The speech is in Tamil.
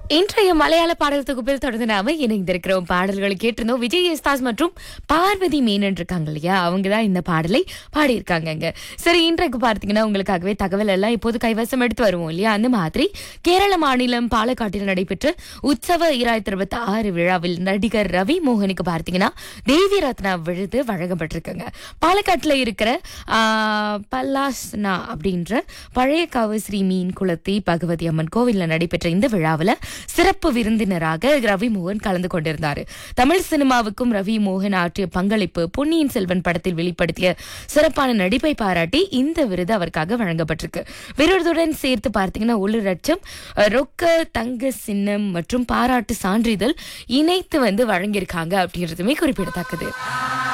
இன்றைய மலையாள பாடல் தொகுப்பில் தொடர்ந்து நாம இணைந்திருக்கிறோம் பாடல்களை கேட்டிருந்தோம் விஜய் எஸ்தாஸ் மற்றும் பார்வதி மேனன் இருக்காங்க இல்லையா அவங்க தான் இந்த பாடலை பாடியிருக்காங்கங்க சரி இன்றைக்கு பார்த்தீங்கன்னா உங்களுக்காகவே தகவல் எல்லாம் இப்போது கைவசம் எடுத்து வருவோம் இல்லையா அந்த மாதிரி கேரள மாநிலம் பாலக்காட்டில் நடைபெற்ற உற்சவ இராயிரத்தி இருபத்தி ஆறு விழாவில் நடிகர் ரவி மோகனுக்கு பார்த்தீங்கன்னா தேவி ரத்னா விருது வழங்கப்பட்டிருக்குங்க பாலக்காட்டில் இருக்கிற ஆஹ், பல்லாஸ்னா அப்படின்ற பழைய காவு ஸ்ரீ மீன் குளத்தி பகவதி அம்மன் கோவில்ல நடைபெற்ற இந்த விழாவில் சிறப்பு விருந்தினராக ரவி மோகன் கலந்து கொண்டிருந்தார் தமிழ் சினிமாவுக்கும் ரவி மோகன் ஆற்றிய பங்களிப்பு பொன்னியின் செல்வன் படத்தில் வெளிப்படுத்திய சிறப்பான நடிப்பை பாராட்டி இந்த விருது அவருக்காக வழங்கப்பட்டிருக்கு விருதுடன் சேர்த்து பார்த்தீங்கன்னா ஒரு லட்சம் அஹ், ரொக்க தங்க சின்னம் மற்றும் பாராட்டு சான்றிதழ் இணைத்து வந்து வழங்கியிருக்காங்க அப்படின்றதுமே குறிப்பிடத்தக்கது